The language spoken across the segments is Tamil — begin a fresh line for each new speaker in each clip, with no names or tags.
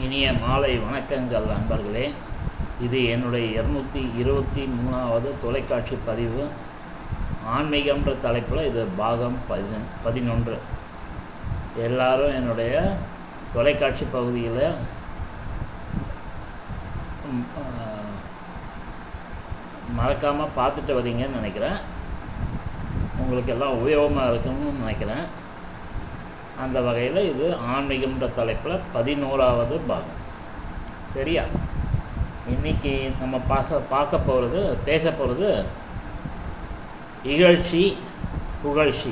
இனிய மாலை வணக்கங்கள் நண்பர்களே இது என்னுடைய இரநூத்தி இருபத்தி மூணாவது தொலைக்காட்சி பதிவு ஆன்மீகம்ன்ற தலைப்பில் இது பாகம் பதின பதினொன்று எல்லாரும் என்னுடைய தொலைக்காட்சி பகுதியில் மறக்காமல் பார்த்துட்டு வரீங்கன்னு நினைக்கிறேன் உங்களுக்கு எல்லாம் உபயோகமாக இருக்கும்னு நினைக்கிறேன் அந்த வகையில் இது ஆன்மீகம்ன்ற தலைப்பில் பதினோராவது பாகம் சரியா இன்னைக்கு நம்ம பாச பார்க்க போகிறது பேச போகிறது இகழ்ச்சி புகழ்ச்சி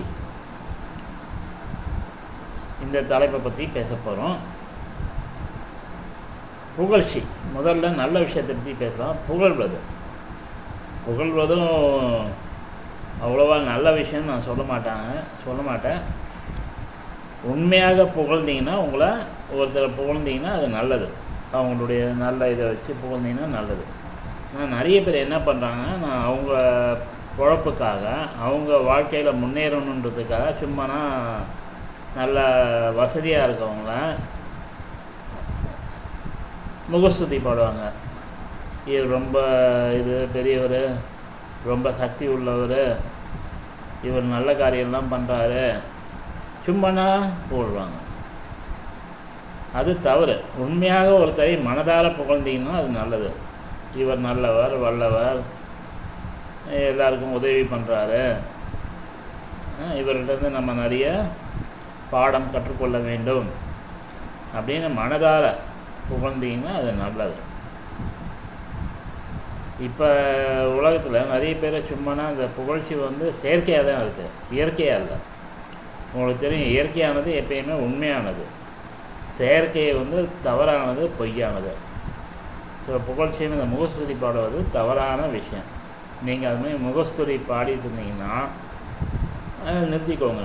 இந்த தலைப்பை பற்றி பேச போகிறோம் புகழ்ச்சி முதல்ல நல்ல விஷயத்தை பற்றி பேசலாம் புகழ்வது புகழ்வதும் அவ்வளோவா நல்ல விஷயம்னு நான் சொல்ல மாட்டாங்க சொல்ல மாட்டேன் உண்மையாக புகழ்ந்தீங்கன்னா உங்களை ஒருத்தரை புகழ்ந்தீங்கன்னா அது நல்லது அவங்களுடைய நல்ல இதை வச்சு புகழ்ந்தீங்கன்னா நல்லது ஆனால் நிறைய பேர் என்ன பண்ணுறாங்க நான் அவங்க பொழப்புக்காக அவங்க வாழ்க்கையில் முன்னேறணுன்றதுக்காக சும்மானா நல்ல வசதியாக இருக்கவங்கள முகஸ்துதி பாடுவாங்க இவர் ரொம்ப இது பெரியவர் ரொம்ப சக்தி உள்ளவர் இவர் நல்ல காரியம்லாம் பண்ணுறாரு சும்மானா போடுவாங்க அது தவறு உண்மையாக ஒருத்தரை மனதார புகழ்ந்தீங்கன்னா அது நல்லது இவர் நல்லவர் வல்லவர் எல்லாருக்கும் உதவி பண்ணுறாரு இவர்கிட்டருந்து நம்ம நிறைய பாடம் கற்றுக்கொள்ள வேண்டும் அப்படின்னு மனதார புகழ்ந்தீங்கன்னா அது நல்லது இப்போ உலகத்தில் நிறைய பேர் சும்மானா அந்த புகழ்ச்சி வந்து செயற்கையாக தான் இருக்குது இயற்கையாக இல்லை உங்களுக்கு தெரியும் இயற்கையானது எப்பயுமே உண்மையானது செயற்கையை வந்து தவறானது பொய்யானது ஸோ புகழ்ச்சின்னு இந்த முகஸ்துதி பாடுவது தவறான விஷயம் நீங்கள் அது மாதிரி முகஸ்துதி பாடிட்டு இருந்தீங்கன்னா அதை நிறுத்திக்கோங்க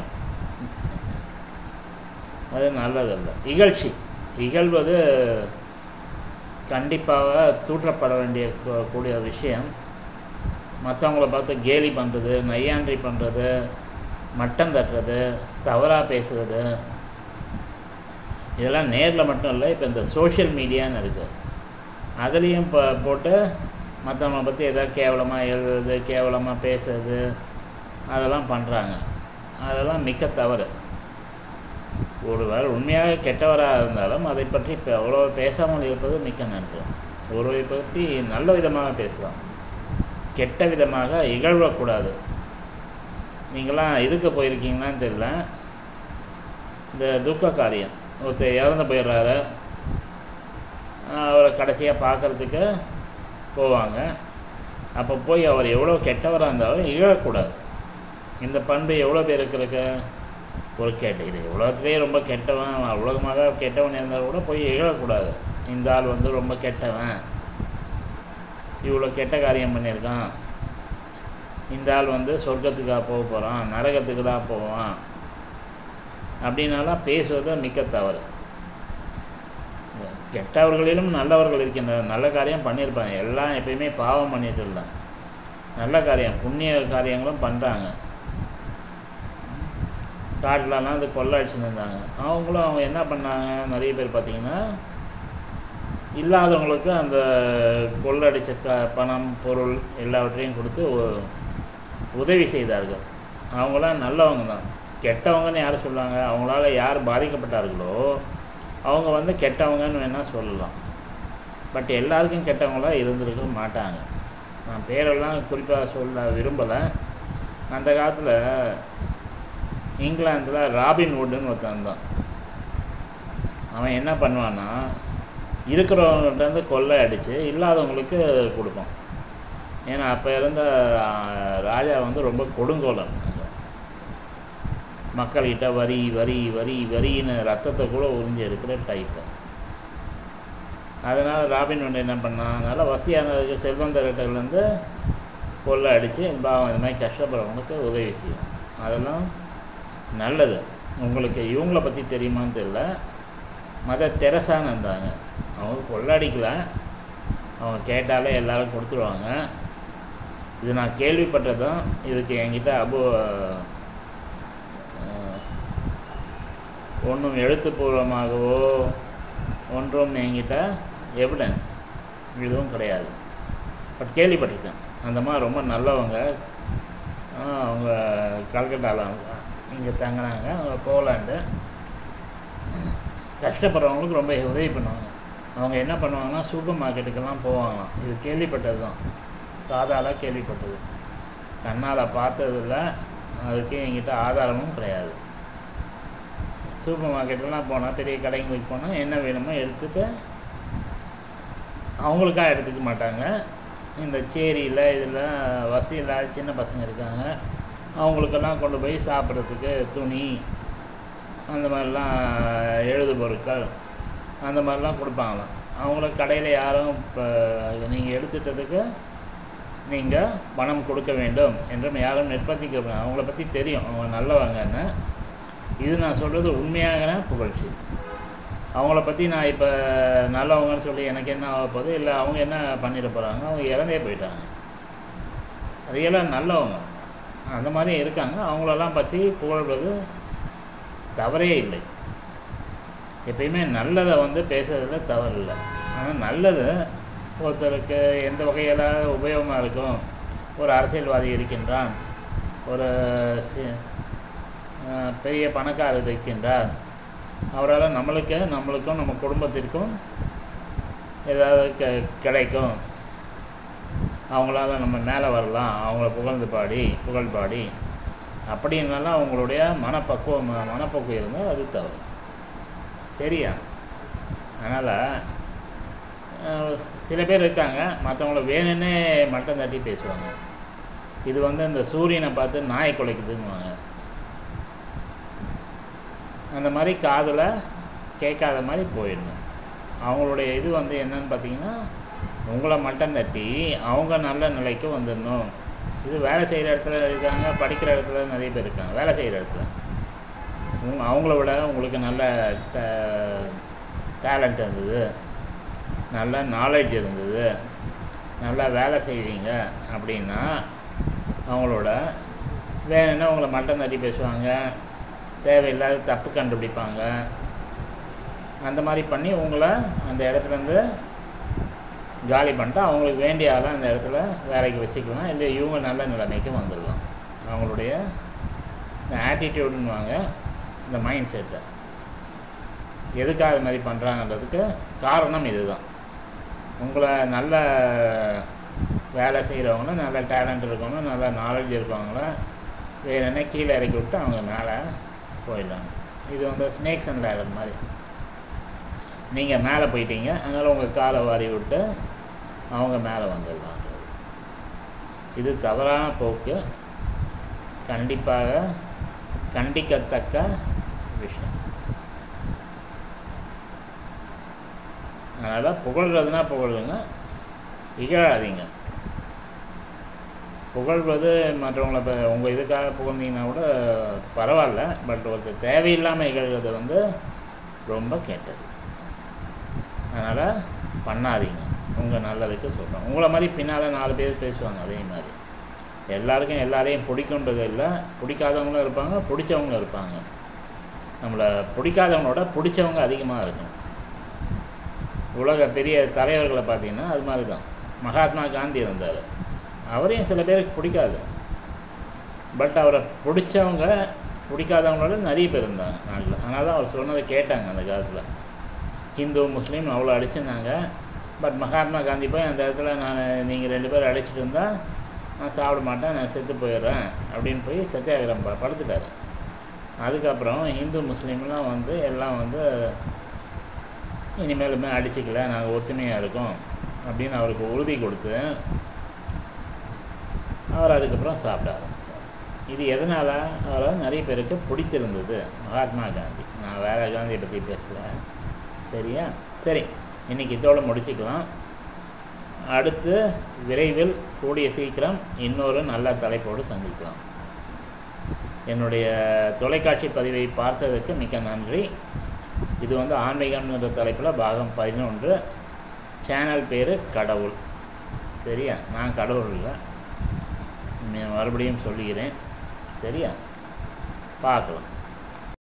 அது நல்லதல்ல இகழ்ச்சி இகழ்வது கண்டிப்பாக தூற்றப்பட வேண்டிய கூடிய விஷயம் மற்றவங்கள பார்த்து கேலி பண்ணுறது நையாண்டி பண்ணுறது மட்டம் தட்டுறது தவறாக பேசுகிறது இதெல்லாம் நேரில் மட்டும் இல்லை இப்போ இந்த சோஷியல் மீடியான்னு இருக்குது அதுலேயும் இப்போ போட்டு மற்றவங்களை பற்றி எதாவது கேவலமாக எழுதுறது கேவலமாக பேசுறது அதெல்லாம் பண்ணுறாங்க அதெல்லாம் மிக்க தவறு ஒருவர் உண்மையாக கெட்டவராக இருந்தாலும் அதை பற்றி இப்போ அவ்வளோ பேசாமல் இருப்பது மிக்க நன்று ஒருவரை பற்றி நல்ல விதமாக பேசலாம் கெட்ட விதமாக இகழ்வக்கூடாது நீங்களாம் இதுக்கு போயிருக்கீங்களான்னு தெரியல இந்த துக்க காரியம் ஒருத்தர் இறந்து போயிடுறாரு அவரை கடைசியாக பார்க்குறதுக்கு போவாங்க அப்போ போய் அவர் எவ்வளோ கெட்டவராக இருந்தாலும் இழக்கூடாது இந்த பண்பு எவ்வளோ பேருக்கு இருக்கு ஒரு கெட்ட இது உலகத்துலேயே ரொம்ப கெட்டவன் உலகமாக கெட்டவன் இருந்தால் கூட போய் இழக்கூடாது இந்த ஆள் வந்து ரொம்ப கெட்டவன் இவ்வளோ கெட்ட காரியம் பண்ணியிருக்கான் இந்த ஆள் வந்து சொர்க்கத்துக்காக போக போகிறான் நரகத்துக்கு தான் போவான் அப்படின்னாலாம் பேசுவது மிக்க தவறு கெட்டவர்களிலும் நல்லவர்கள் இருக்கின்றனர் நல்ல காரியம் பண்ணியிருப்பாங்க எல்லாம் எப்பயுமே பாவம் பண்ணிட்டு இல்லை நல்ல காரியம் புண்ணிய காரியங்களும் பண்ணுறாங்க காட்டிலலாம் அது கொள்ளை அடிச்சுன்னு இருந்தாங்க அவங்களும் அவங்க என்ன பண்ணாங்க நிறைய பேர் பார்த்திங்கன்னா இல்லாதவங்களுக்கு அந்த கொள்ளடிச்ச க பணம் பொருள் எல்லாவற்றையும் கொடுத்து உதவி செய்தார்கள் அவங்களாம் நல்லவங்க தான் கெட்டவங்கன்னு யார் சொல்லுவாங்க அவங்களால யார் பாதிக்கப்பட்டார்களோ அவங்க வந்து கெட்டவங்கன்னு வேணால் சொல்லலாம் பட் எல்லாருக்கும் கெட்டவங்களாக இருந்திருக்க மாட்டாங்க நான் பேரெல்லாம் குறிப்பாக சொல்ல விரும்பலை அந்த காலத்தில் இங்கிலாந்தில் ராபின் வுட்டுன்னு ஒருத்தன் தான் அவன் என்ன பண்ணுவான்னா இருக்கிறவங்கள்ட்டேருந்து கொள்ளை அடித்து இல்லாதவங்களுக்கு கொடுப்பான் ஏன்னா அப்போ இருந்த ராஜா வந்து ரொம்ப கொடுங்கோலன் மக்கள்கிட்ட வரி வரி வரி வரின்னு ரத்தத்தை கூட உறிஞ்சி எடுக்கிற டைப்பு அதனால் ராபின் ஒன்று என்ன பண்ணான் நல்லா வசதியானதுக்கு செல்வந்தர்கிட்டலேருந்து கொள்ளை அடித்து பாவம் இந்த மாதிரி கஷ்டப்படுறவங்களுக்கு உதவி செய்யும் அதெல்லாம் நல்லது உங்களுக்கு இவங்கள பற்றி தெரியுமான்னு தெரியல மத தெரசான்னு இருந்தாங்க அவங்க கொள்ளடிக்கல அவங்க கேட்டாலே எல்லோரும் கொடுத்துருவாங்க இது நான் கேள்விப்பட்டது தான் இதுக்கு என்கிட்ட அபு ஒன்றும் எழுத்துப்பூர்வமாகவோ ஒன்றும் என்கிட்ட எவிடன்ஸ் இதுவும் கிடையாது பட் கேள்விப்பட்டிருக்கேன் அந்த மாதிரி ரொம்ப நல்லவங்க ஆ, அவங்க கல்கட்டாவில் இங்கே தங்கினாங்க அவங்க போலாண்டு கஷ்டப்படுறவங்களுக்கு ரொம்ப உதவி பண்ணுவாங்க அவங்க என்ன பண்ணுவாங்கன்னா சூப்பர் மார்க்கெட்டுக்கெல்லாம் போவாங்களாம் இது கேள்விப்பட்டது தான் காதால் கேள்விப்பட்டது கண்ணால் பார்த்ததில்ல அதுக்கு என்கிட்ட ஆதாரமும் கிடையாது சூப்பர் மார்க்கெட்லாம் போனால் பெரிய கடைங்களுக்கு போனால் என்ன வேணுமோ எடுத்துகிட்டு அவங்களுக்காக எடுத்துக்க மாட்டாங்க இந்த சேரியில் இதில் வசதி இல்லாத சின்ன பசங்க இருக்காங்க அவங்களுக்கெல்லாம் கொண்டு போய் சாப்பிட்றதுக்கு துணி அந்த மாதிரிலாம் எழுது பொருட்கள் அந்த மாதிரிலாம் கொடுப்பாங்களாம் அவங்கள கடையில் யாரும் இப்போ நீங்கள் எடுத்துட்டதுக்கு நீங்கள் பணம் கொடுக்க வேண்டும் என்றும் யாரும் நிர்பந்திக்க கூடாது. அவங்கள பற்றி தெரியும் அவங்க நல்லவங்கன்னு இது நான் சொல்கிறது உண்மையான புகழ்ச்சி அவங்கள பற்றி நான் இப்போ நல்லவங்கன்னு சொல்லி எனக்கு என்ன ஆக போகுது இல்லை அவங்க என்ன பண்ணிட போகிறாங்க அவங்க இறந்தே போயிட்டாங்க ரியலாக நல்லவங்க அந்த மாதிரி இருக்காங்க அவங்களெல்லாம் பற்றி புகழ்வது தவறே இல்லை எப்பயுமே நல்லதை வந்து பேசுறதுல தவறு இல்லை ஆனால் நல்லது ஒருத்தருக்கு எந்த வகையில் உபயோகமாக இருக்கும் ஒரு அரசியல்வாதி இருக்கின்றான் ஒரு சி- அஹ் பெரிய பணக்காரர் இருக்கின்றார் அவரால் நம்மளுக்கு நம்மளுக்கும் நம்ம குடும்பத்திற்கும் ஏதாவது க கிடைக்கும் அவங்களால நம்ம மேலே வரலாம் அவங்கள புகழ்ந்து பாடி புகழ் பாடி அப்படின்னாலும் அவங்களுடைய மனப்பக்குவம் மனப்பக்குவம் இருந்தால் அது தவறு சரியா அதனால் சில பேர் இருக்காங்க மற்றவங்கள வேணும்னே மட்டம் தட்டி பேசுவாங்க இது வந்து இந்த சூரியனை பார்த்து நாயை குலைக்குதுன்னுவாங்க அந்த மாதிரி காதில் கேட்காத மாதிரி போயிடணும் அவங்களுடைய இது வந்து என்னன்னு பார்த்தீங்கன்னா உங்களை மட்டம் தட்டி அவங்க நல்ல நிலைக்கு வந்துடணும் இது வேலை செய்கிற இடத்துல இருக்காங்க படிக்கிற இடத்துல நிறைய பேர் இருக்காங்க வேலை செய்கிற இடத்துல உங்க அவங்கள விட உங்களுக்கு நல்ல டேலண்ட் இருந்தது நல்ல நாலேஜ் இருந்தது நல்லா வேலை செய்வீங்க அப்படின்னா அவங்களோட வேணும்னா உங்களை மட்டம் தட்டி பேசுவாங்க தேவையில்லாத தப்பு கண்டுபிடிப்பாங்க அந்த மாதிரி பண்ணி உங்களை அந்த இடத்துலேருந்து காலி பண்ணிட்டு அவங்களுக்கு வேண்டிய ஆளை அந்த இடத்துல வேலைக்கு வச்சுக்கலாம் இல்லை இவங்க நல்ல நிலைமைக்கு வந்துடலாம் அவங்களுடைய இந்த ஆட்டிடியூடுன்னுவாங்க இந்த மைண்ட் செட்டை எதுக்காக இது மாதிரி பண்ணுறாங்கன்றதுக்கு காரணம் இதுதான் உங்களை நல்ல வேலை செய்கிறவங்கள நல்ல டேலண்ட் இருக்கவங்க நல்ல நாலேஜ் இருக்கவங்கள வேணும்னா கீழே இறக்கி விட்டு அவங்க மேலே போயிடலாம் இது வந்து ஸ்னேக்ஸ் அண்ட் லேடர் மாதிரி நீங்கள் மேலே போயிட்டீங்க அதனால் உங்கள் காலை வாரி விட்டு அவங்க மேலே வந்துடலாம் இது தவறான போக்கு கண்டிப்பாக கண்டிக்கத்தக்க விஷயம் அதனால் புகழ்றதுனா புகழுங்க இகழாதீங்க புகழ்வது மற்றவங்கள இப்போ உங்கள் இதுக்காக புகழ்ந்தீங்கன்னா கூட பரவாயில்ல பட் ஒருத்தர் தேவையில்லாமல் இகழ்றது வந்து ரொம்ப கெட்டது அதனால் பண்ணாதீங்க உங்கள் நல்லதுக்கு சொல்கிறேன் உங்களை மாதிரி பின்னால் நாலு பேர் பேசுவாங்க அதே மாதிரி எல்லாருக்கும் எல்லாரையும் பிடிக்குன்றது இல்லை பிடிக்காதவங்களும் இருப்பாங்க பிடிச்சவங்களும் இருப்பாங்க நம்மளை பிடிக்காதவங்களோட பிடிச்சவங்க அதிகமாக இருக்கும் உலக பெரிய தலைவர்களை பார்த்தீங்கன்னா அது மாதிரி தான் மகாத்மா காந்தி இருந்தார் அவரையும் சில பேருக்கு பிடிக்காது பட் அவரை பிடிச்சவங்க பிடிக்காதவங்களோட நிறைய பேர் இருந்தாங்க நாட்டில் அதனால தான் அவர் சொன்னதை கேட்டாங்க அந்த காலத்தில் ஹிந்து முஸ்லீம் அவ்வளோ அடிச்சிருந்தாங்க பட் மகாத்மா காந்தி போய் அந்த இடத்துல நான் நீங்கள் ரெண்டு பேரும் அடிச்சிட்டு இருந்தால் நான் சாப்பிட மாட்டேன் நான் செத்து போயிடுறேன் அப்படின்னு போய் சத்தியாகிரகம் ப- படுத்துட்டாரு அதுக்கப்புறம் ஹிந்து முஸ்லீம்லாம் வந்து எல்லாம் வந்து இனிமேலுமே அடிச்சுக்கல நாங்கள் ஒத்துமையாக இருக்கோம் அப்படின்னு அவருக்கு உறுதி கொடுத்து அவர் அதுக்கப்புறம் சாப்பிட ஆரம்பித்தார் இது எதனால் அவரை நிறைய பேருக்கு பிடித்திருந்தது மகாத்மா காந்தி நான் வேற காந்தியை பற்றி பேசல சரியா சரி இன்னைக்கு இதோட முடிச்சுக்கலாம் அடுத்து விரைவில் கூடிய சீக்கிரம் இன்னொரு நல்ல தலைப்போடு சந்திக்கலாம் என்னுடைய தொலைக்காட்சி பதிவை பார்த்ததற்கு மிக்க நன்றி இது வந்து ஆன்மீகம்ன்ற தலைப்பில் பாகம் பதினொன்று சேனல் பேர் கடவுள் சரியா நான் கடவுள் இல்லை ம- மறுபடியும் சொல்லுகிறேன் சரியா பார்க்கலாம்